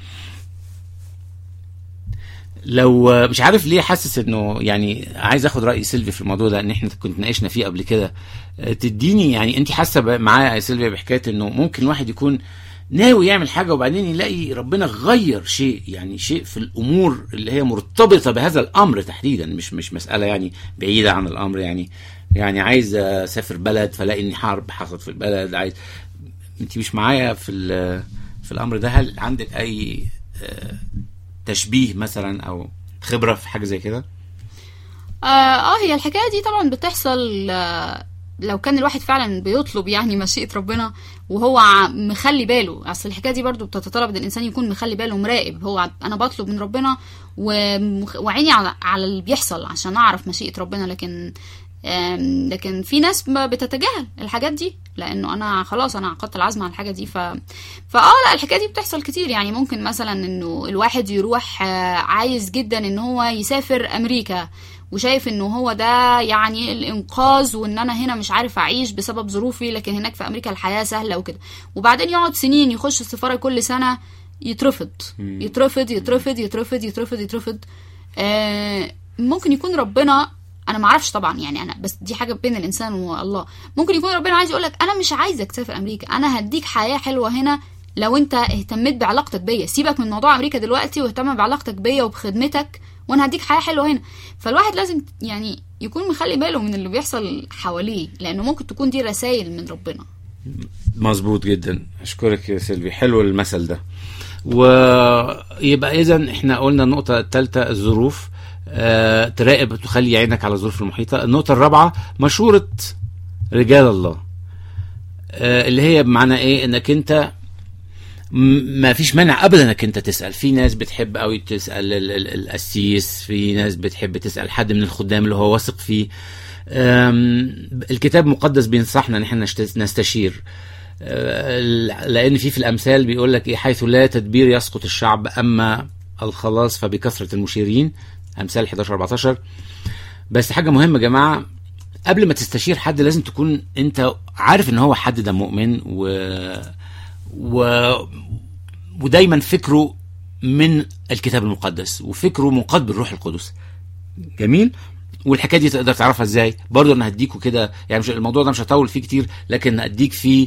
لو مش عارف ليه حاسس انه يعني عايز اخد راي سيلفي في الموضوع ده ان احنا كنت ناقشنا فيه قبل كده تديني يعني انت حاسه ب- معايا يا سيلفيا بحكايه انه ممكن واحد يكون ناوي يعمل حاجه وبعدين يلاقي ربنا غير شيء يعني شيء في الامور اللي هي مرتبطه بهذا الامر تحديدا مش مش مساله يعني بعيده عن الامر يعني يعني عايز اسافر بلد فلاقي ان حرب حصلت في البلد عايز انت مش معايا في ال- في الامر ده هل عندك اي آه، تشبيه مثلا او خبره في حاجه زي كده اه آه، هي الحكايه دي طبعا بتحصل آه لو كان الواحد فعلا بيطلب يعني مشيئة ربنا وهو ع- مخلي باله اصل الحكايه دي برضو بتتطلب ان الانسان يكون مخلي باله ومراقب هو انا بطلب من ربنا ومخ- وعيني على, على اللي بيحصل عشان اعرف مشيئة ربنا لكن آم، لكن في ناس ما بتتجاهل الحاجات دي لانه انا خلاص انا عقدت العزم على الحاجه دي ف فاه لا الحكايه دي بتحصل كتير يعني ممكن مثلا انه الواحد يروح آه، عايز جدا ان هو يسافر امريكا وشايف انه هو ده يعني الانقاذ وان انا هنا مش عارف اعيش بسبب ظروفي لكن هناك في امريكا الحياه سهله وكده وبعدين يقعد سنين يخش السفاره كل سنه يترفض يترفض يترفض يترفض يترفض يترفض آه ممكن يكون ربنا انا ما اعرفش طبعا يعني انا بس دي حاجه بين الانسان والله ممكن يكون ربنا عايز يقولك انا مش عايزك تسافر امريكا انا هديك حياه حلوه هنا لو انت اهتميت بعلاقتك بيا سيبك من موضوع امريكا دلوقتي واهتم بعلاقتك بيا وبخدمتك وانا هديك حياه حلوه هنا فالواحد لازم يعني يكون مخلي باله من اللي بيحصل حواليه لانه ممكن تكون دي رسائل من ربنا مظبوط جدا اشكرك يا سيلفي حلو المثل ده ويبقى اذا احنا قلنا النقطه الثالثه الظروف آه، تراقب تخلي عينك على الظروف المحيطه النقطه الرابعه مشوره رجال الله آه، اللي هي بمعنى ايه انك انت م- ما فيش مانع ابدا انك انت تسال في ناس بتحب قوي تسال ال- ال- القسيس في ناس بتحب تسال حد من الخدام اللي هو واثق فيه أم، الكتاب المقدس بينصحنا ان احنا نشت- نستشير أه، لان في في الامثال بيقول لك ايه حيث لا تدبير يسقط الشعب اما الخلاص فبكثره المشيرين امثال 11 14 بس حاجه مهمه يا جماعه قبل ما تستشير حد لازم تكون انت عارف ان هو حد ده مؤمن و و ودايما فكره من الكتاب المقدس وفكره منقاد بالروح القدس جميل والحكايه دي تقدر تعرفها ازاي برضه انا هديكوا كده يعني مش الموضوع ده مش هطول فيه كتير لكن اديك فيه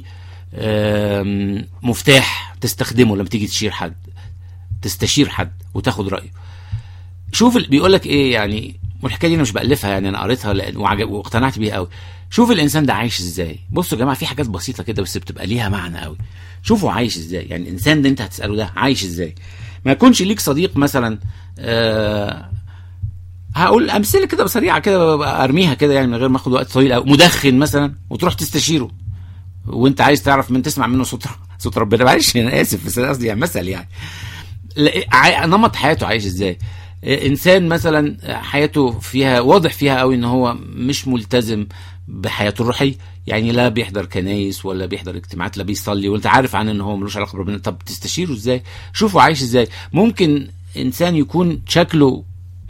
آم، مفتاح تستخدمه لما تيجي تشير حد تستشير حد وتاخد رايه شوف ال- بيقول لك ايه يعني والحكايه دي انا مش بالفها يعني انا قريتها لأن- وعجب واقتنعت بيها قوي شوف الانسان ده عايش ازاي بصوا يا جماعه في حاجات بسيطه كده بس بتبقى ليها معنى قوي شوفوا عايش ازاي يعني الانسان ده انت هتساله ده عايش ازاي ما يكونش ليك صديق مثلا آه هقول امثله كده سريعه كده ببقى ارميها كده يعني من غير ما اخد وقت طويل قوي مدخن مثلا وتروح تستشيره وانت عايز تعرف من تسمع منه صوت صوت ربنا معلش انا اسف بس أنا قصدي يعني مثل يعني لا- عا- نمط حياته عايش ازاي انسان مثلا حياته فيها واضح فيها قوي ان هو مش ملتزم بحياته الروحيه يعني لا بيحضر كنايس ولا بيحضر اجتماعات لا بيصلي وانت عارف عنه ان هو ملوش علاقه بربنا طب تستشيره ازاي شوفه عايش ازاي ممكن انسان يكون شكله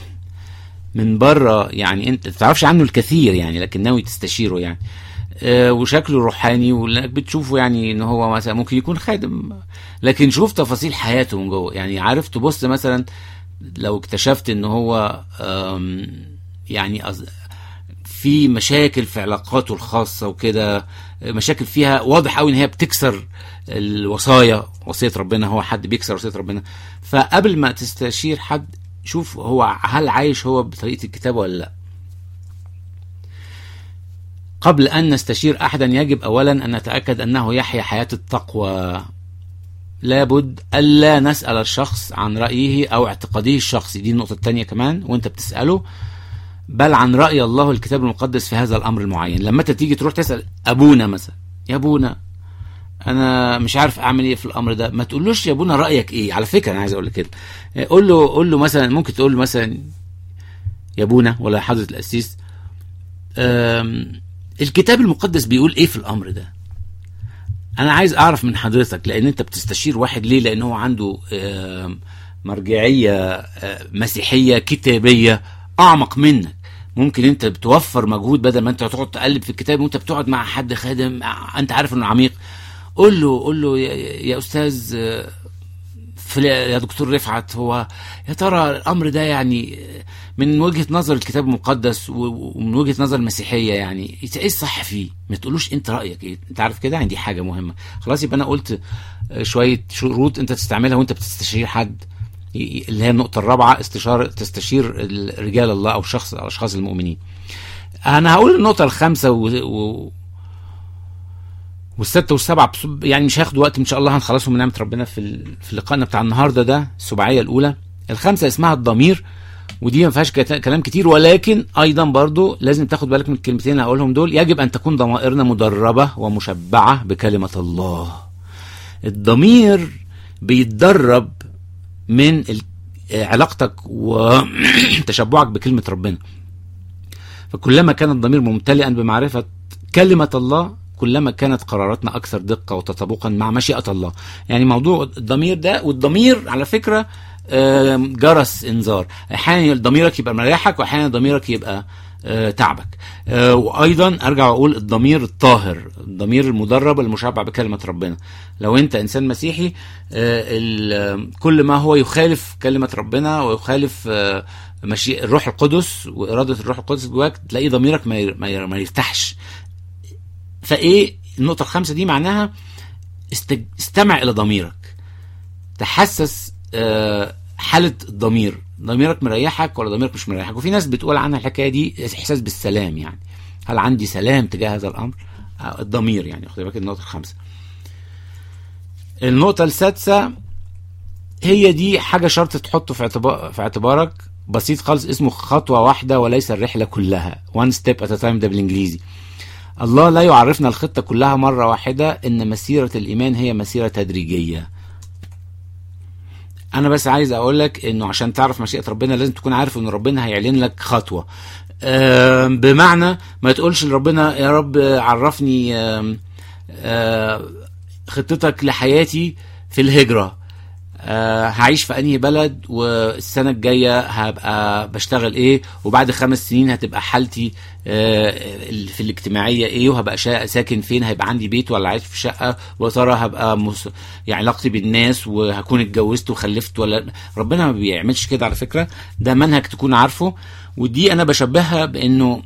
من بره يعني انت ما تعرفش عنه الكثير يعني لكن ناوي تستشيره يعني آه، وشكله روحاني وانك بتشوفه يعني ان هو مثلا ممكن يكون خادم لكن شوف تفاصيل حياته من جوه يعني عارف تبص مثلا لو اكتشفت ان هو آم، يعني أز- في مشاكل في علاقاته الخاصه وكده مشاكل فيها واضح قوي ان هي بتكسر الوصايا وصيه ربنا هو حد بيكسر وصيه ربنا فقبل ما تستشير حد شوف هو هل عايش هو بطريقه الكتاب ولا لا قبل أن نستشير أحدا يجب أولا أن نتأكد أنه يحيا حياة التقوى لابد ألا نسأل الشخص عن رأيه أو اعتقاده الشخصي دي النقطة الثانية كمان وانت بتسأله بل عن رأي الله الكتاب المقدس في هذا الأمر المعين لما انت تيجي تروح تسأل أبونا مثلا يا أبونا أنا مش عارف أعمل إيه في الأمر ده ما تقولوش يا أبونا رأيك إيه على فكرة أنا عايز أقول لك كده قول له قول له مثلا ممكن تقول له مثلا يا أبونا ولا حضرة القسيس أم، الكتاب المقدس بيقول ايه في الامر ده انا عايز اعرف من حضرتك لان انت بتستشير واحد ليه لان هو عنده آم، مرجعيه آه، مسيحيه كتابيه اعمق منك ممكن انت بتوفر مجهود بدل ما انت تقعد تقلب في الكتاب وانت بتقعد مع حد خادم آه، انت عارف انه عميق قول له قول له يا, يا استاذ آه، فلا- يا دكتور رفعت هو يا ترى الامر ده يعني من وجهه نظر الكتاب المقدس و- ومن وجهه نظر المسيحيه يعني ايه الصح فيه؟ ما تقولوش انت رايك ايه؟ انت عارف كده يعني دي حاجه مهمه خلاص يبقى انا قلت آه، شويه شروط انت تستعملها وانت بتستشير حد ي- ي- اللي هي النقطه الرابعه استشاره تستشير ال- رجال الله او الشخص الاشخاص المؤمنين. انا هقول النقطه الخامسه و... و... والستة والسبعة بس- يعني مش هياخد وقت ان شاء الله هنخلصهم من نعمة ربنا في ال... في لقائنا بتاع النهارده ده السباعية الأولى الخامسة اسمها الضمير ودي ما فيهاش كت- كلام كتير ولكن ايضا برضو لازم تاخد بالك من الكلمتين اللي هقولهم دول يجب ان تكون ضمائرنا مدربه ومشبعه بكلمه الله الضمير بيتدرب من ال- آه، علاقتك وتشبعك بكلمه ربنا فكلما كان الضمير ممتلئا بمعرفه كلمه الله كلما كانت قراراتنا اكثر دقه وتطابقا مع مشيئه الله يعني موضوع الضمير ده والضمير على فكره آم، جرس انذار احيانا ضميرك يبقى مريحك واحيانا ضميرك يبقى آه، تعبك آه، وايضا ارجع واقول الضمير الطاهر الضمير المدرب المشبع بكلمه ربنا لو انت انسان مسيحي آه، ال- كل ما هو يخالف كلمه ربنا ويخالف آه، مشي الروح القدس واراده الروح القدس جواك تلاقي ضميرك ما ير- ما ير- ما يرتاحش فايه النقطه الخامسه دي معناها است- استمع الى ضميرك تحسس آه، حاله الضمير ضميرك مريحك ولا ضميرك مش مريحك وفي ناس بتقول عنها الحكايه دي احساس بالسلام يعني هل عندي سلام تجاه هذا الامر آه، الضمير يعني خد بالك النقطه الخامسه النقطه السادسه هي دي حاجه شرط تحطه في اعتبار في اعتبارك بسيط خالص اسمه خطوه واحده وليس الرحله كلها one step at a time ده بالانجليزي الله لا يعرفنا الخطه كلها مره واحده ان مسيره الايمان هي مسيره تدريجيه انا بس عايز اقول لك انه عشان تعرف مشيئه ربنا لازم تكون عارف ان ربنا هيعلن لك خطوه آم، بمعنى ما تقولش لربنا يا رب عرفني آم، آه، خطتك لحياتي في الهجره آه، هعيش في انهي بلد والسنه الجايه هبقى بشتغل ايه وبعد خمس سنين هتبقى حالتي آه، ال- في الاجتماعيه ايه وهبقى شا- ساكن فين هيبقى عندي بيت ولا عايش في شقه ويا ترى هبقى مس... يعني علاقتي بالناس وهكون اتجوزت وخلفت ولا ربنا ما بيعملش كده على فكره ده منهج تكون عارفه ودي انا بشبهها بانه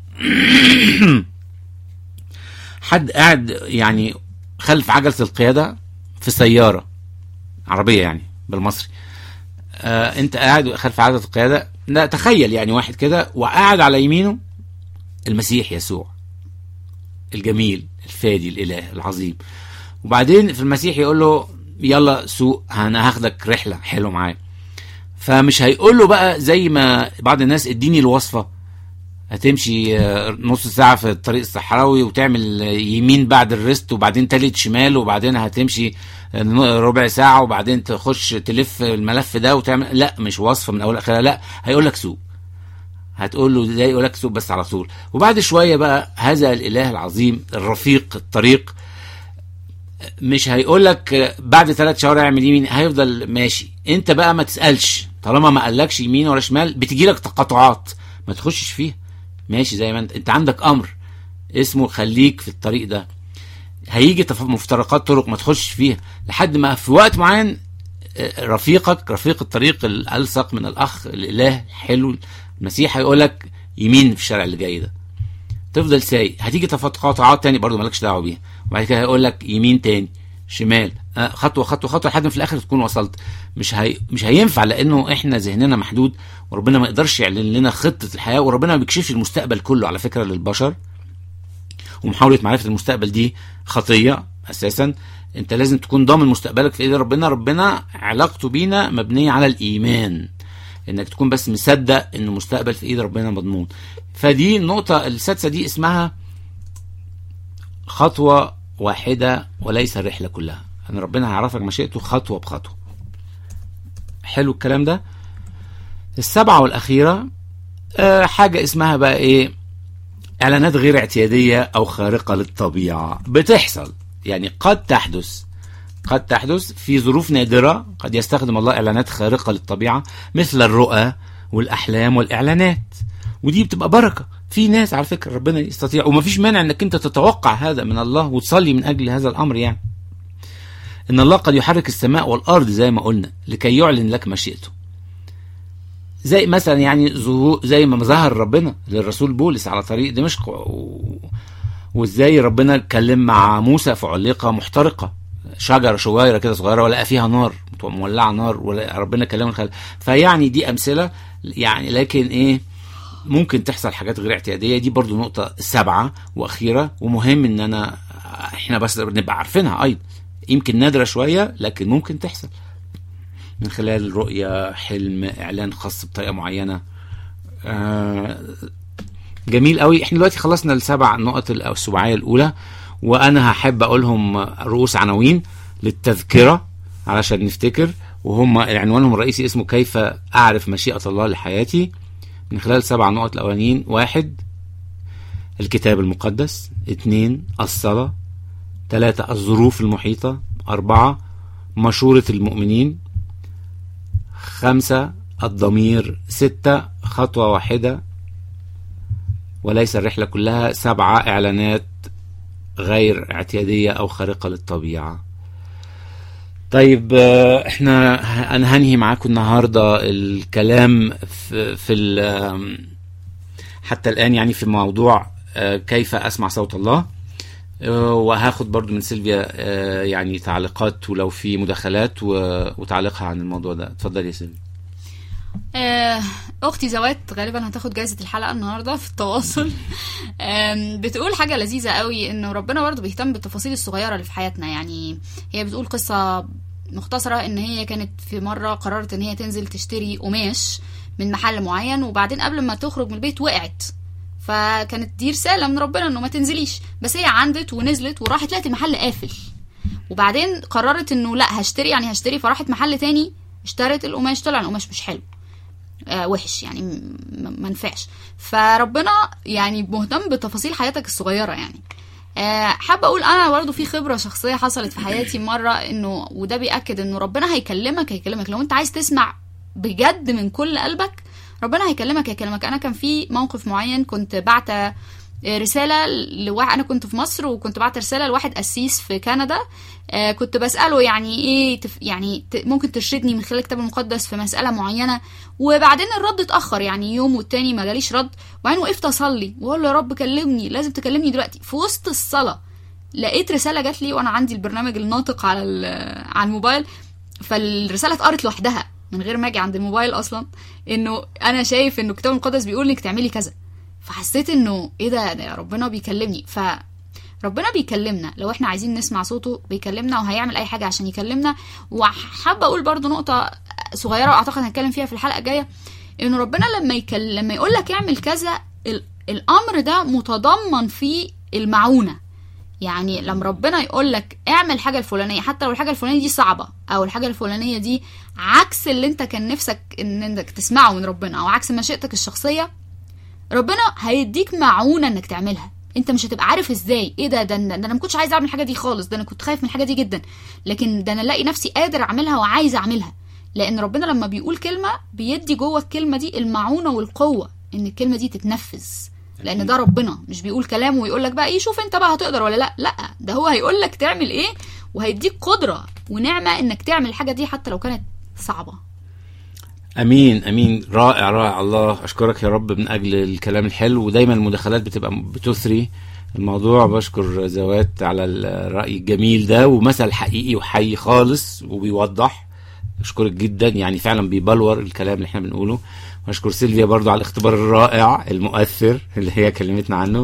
حد قاعد يعني خلف عجله القياده في سياره عربيه يعني بالمصري آه انت قاعد خلف عجله القياده لا تخيل يعني واحد كده وقاعد على يمينه المسيح يسوع الجميل الفادي الاله العظيم وبعدين في المسيح يقول له يلا سوق انا هاخدك رحله حلوه معايا فمش هيقول له بقى زي ما بعض الناس اديني الوصفه هتمشي آه، نص ساعة في الطريق الصحراوي وتعمل آه، يمين بعد الريست وبعدين تالت شمال وبعدين هتمشي آه، ربع ساعة وبعدين تخش تلف الملف ده وتعمل لا مش وصفة من أول آخرها لا هيقول لك سوق هتقول له ازاي يقول لك سوق بس على طول وبعد شوية بقى هذا الإله العظيم الرفيق الطريق مش هيقول لك بعد ثلاث شهور اعمل يمين هيفضل ماشي انت بقى ما تسالش طالما ما قالكش يمين ولا شمال بتجي لك تقاطعات ما تخشش فيها ماشي زي ما انت انت عندك امر اسمه خليك في الطريق ده هيجي تف- مفترقات طرق ما تخش فيها لحد ما في وقت معين آه، رفيقك رفيق الطريق الالصق من الاخ الاله الحلو المسيح هيقول لك يمين في الشارع اللي جاي ده تفضل سايق هتيجي تقاطعات تاني برضو مالكش دعوه بيها وبعد كده هيقول لك يمين تاني شمال آه، خطوه خطوه خطوه لحد ما في الاخر تكون وصلت مش هي... مش هينفع لانه احنا ذهننا محدود وربنا ما يقدرش يعلن لنا خطه الحياه وربنا ما بيكشفش المستقبل كله على فكره للبشر ومحاوله معرفه المستقبل دي خطيه اساسا انت لازم تكون ضامن مستقبلك في ايد ربنا ربنا علاقته بينا مبنيه على الايمان انك تكون بس مصدق ان المستقبل في ايد ربنا مضمون فدي النقطه السادسه دي اسمها خطوه واحده وليس الرحله كلها ان ربنا هيعرفك مشيئته خطوه بخطوه حلو الكلام ده السبعه والاخيره آه حاجه اسمها بقى ايه اعلانات غير اعتياديه او خارقه للطبيعه بتحصل يعني قد تحدث قد تحدث في ظروف نادره قد يستخدم الله اعلانات خارقه للطبيعه مثل الرؤى والاحلام والاعلانات ودي بتبقى بركه في ناس على فكره ربنا يستطيع ومفيش مانع انك انت تتوقع هذا من الله وتصلي من اجل هذا الامر يعني ان الله قد يحرك السماء والارض زي ما قلنا لكي يعلن لك مشيئته زي مثلا يعني ظهور زي ما ظهر ربنا للرسول بولس على طريق دمشق و... وازاي ربنا اتكلم مع موسى في علقه محترقه شجره شجيره كده صغيره ولقى فيها نار مولعه نار ولا ربنا كلمه الخل... فيعني دي امثله يعني لكن ايه ممكن تحصل حاجات غير اعتياديه دي برضو نقطه سبعه واخيره ومهم ان انا احنا بس نبقى عارفينها ايضا يمكن نادره شويه لكن ممكن تحصل من خلال رؤيه حلم اعلان خاص بطريقه معينه آه جميل قوي احنا دلوقتي خلصنا السبع نقط ال- السباعيه الاولى وانا هحب اقولهم رؤوس عناوين للتذكره علشان نفتكر وهم عنوانهم الرئيسي اسمه كيف اعرف مشيئه الله لحياتي من خلال سبع نقط الاولانيين واحد الكتاب المقدس اثنين الصلاه ثلاثة الظروف المحيطة أربعة مشورة المؤمنين خمسة الضمير ستة خطوة واحدة وليس الرحلة كلها سبعة إعلانات غير اعتيادية أو خارقة للطبيعة طيب آه، احنا ه- انا هنهي معاكم النهارده الكلام في, في ال- آم، حتى الان يعني في موضوع آه، كيف اسمع صوت الله آه، وهاخد برضو من سيلفيا آه، يعني تعليقات ولو في مداخلات و- وتعليقها عن الموضوع ده اتفضل يا سيلفيا آه، اختي زوات غالبا هتاخد جايزه الحلقه النهارده في التواصل آم، بتقول حاجه لذيذه قوي انه ربنا برضه بيهتم بالتفاصيل الصغيره اللي في حياتنا يعني هي بتقول قصه مختصره ان هي كانت في مره قررت ان هي تنزل تشتري قماش من محل معين وبعدين قبل ما تخرج من البيت وقعت فكانت دي رساله من ربنا انه ما تنزليش بس هي عندت ونزلت وراحت لقت المحل قافل وبعدين قررت انه لا هشتري يعني هشتري فراحت محل تاني اشترت القماش طلع القماش مش حلو آه وحش يعني م- م- ما نفعش فربنا يعني مهتم بتفاصيل حياتك الصغيره يعني آه حابه اقول انا برضه في خبره شخصيه حصلت في حياتي مره انه وده بياكد انه ربنا هيكلمك هيكلمك لو انت عايز تسمع بجد من كل قلبك ربنا هيكلمك هيكلمك انا كان في موقف معين كنت بعت رساله لواحد انا كنت في مصر وكنت بعت رساله لواحد قسيس في كندا آه كنت بساله يعني ايه تف يعني ت- ممكن ترشدني من خلال الكتاب المقدس في مساله معينه وبعدين الرد اتاخر يعني يوم والتاني ما جاليش رد وبعدين وقفت اصلي واقول له يا رب كلمني لازم تكلمني دلوقتي في وسط الصلاه لقيت رساله جات لي وانا عندي البرنامج الناطق على ال- على الموبايل فالرساله اتقرت لوحدها من غير ما اجي عند الموبايل اصلا انه انا شايف انه الكتاب المقدس بيقول انك تعملي كذا فحسيت انه ايه ده ده ربنا بيكلمني ف ربنا بيكلمنا لو احنا عايزين نسمع صوته بيكلمنا وهيعمل اي حاجه عشان يكلمنا وحابه اقول برضو نقطه صغيره واعتقد هنتكلم فيها في الحلقه الجايه انه ربنا لما يكلم لما يقول لك اعمل كذا ال... الامر ده متضمن فيه المعونه يعني لما ربنا يقول لك اعمل الحاجه الفلانيه حتى لو الحاجه الفلانيه دي صعبه او الحاجه الفلانيه دي عكس اللي انت كان نفسك ان انك تسمعه من ربنا او عكس مشيئتك الشخصيه ربنا هيديك معونه انك تعملها انت مش هتبقى عارف ازاي ايه ده ده, ده انا ما كنتش عايز اعمل الحاجه دي خالص ده انا كنت خايف من الحاجه دي جدا لكن ده انا الاقي نفسي قادر اعملها وعايز اعملها لان ربنا لما بيقول كلمه بيدي جوه الكلمه دي المعونه والقوه ان الكلمه دي تتنفذ لان ده ربنا مش بيقول كلام ويقول لك بقى ايه شوف انت بقى هتقدر ولا لا لا ده هو هيقول لك تعمل ايه وهيديك قدره ونعمه انك تعمل الحاجه دي حتى لو كانت صعبه امين امين رائع رائع الله اشكرك يا رب من اجل الكلام الحلو ودايما المداخلات بتبقى بتثري الموضوع بشكر زوات على الراي الجميل ده ومثل حقيقي وحي خالص وبيوضح اشكرك جدا يعني فعلا بيبلور الكلام اللي احنا بنقوله واشكر سيلفيا برضو على الاختبار الرائع المؤثر اللي هي كلمتنا عنه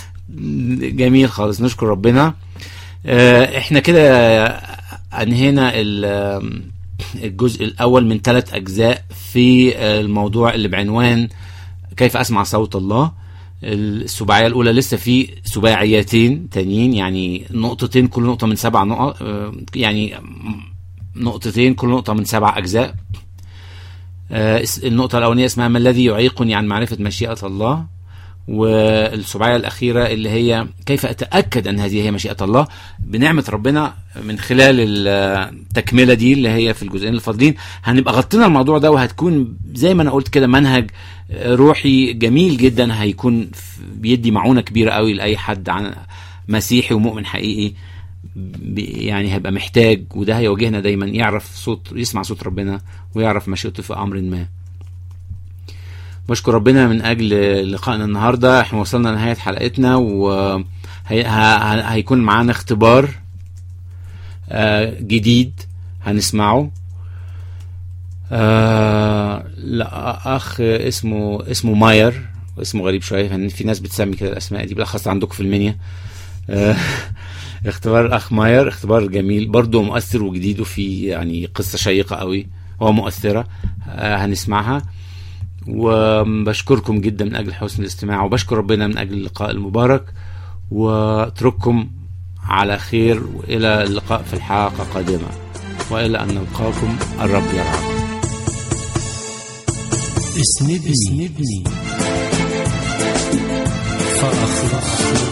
جميل خالص نشكر ربنا آه، احنا كده انهينا ال- الجزء الاول من ثلاث اجزاء في الموضوع اللي بعنوان كيف اسمع صوت الله السباعيه الاولى لسه في سباعيتين تانيين يعني نقطتين كل نقطه من سبع نقط آه، يعني نقطتين كل نقطه من سبع اجزاء آه، النقطه الاولانيه اسمها ما الذي يعيقني عن معرفه مشيئه الله والسبعية الأخيرة اللي هي كيف أتأكد أن هذه هي مشيئة الله بنعمة ربنا من خلال التكملة دي اللي هي في الجزئين الفاضلين هنبقى غطينا الموضوع ده وهتكون زي ما أنا قلت كده منهج روحي جميل جدا هيكون بيدي معونة كبيرة قوي لأي حد عن مسيحي ومؤمن حقيقي يعني هيبقى محتاج وده هيواجهنا دايما يعرف صوت يسمع صوت ربنا ويعرف مشيئته في أمر ما بشكر ربنا من اجل لقائنا النهارده احنا وصلنا لنهايه حلقتنا وهيكون معانا اختبار جديد هنسمعه لا اخ اسمه اسمه ماير اسمه غريب شويه في ناس بتسمي كده الاسماء دي بالاخص عندكم في المنيا اختبار الاخ ماير اختبار جميل برضه مؤثر وجديد وفي يعني قصه شيقه قوي هو مؤثره هنسمعها وبشكركم جدا من اجل حسن الاستماع وبشكر ربنا من اجل اللقاء المبارك واترككم على خير والى اللقاء في الحلقه القادمه والى ان نلقاكم الرب يرعاكم اسندني اسندني فأخلص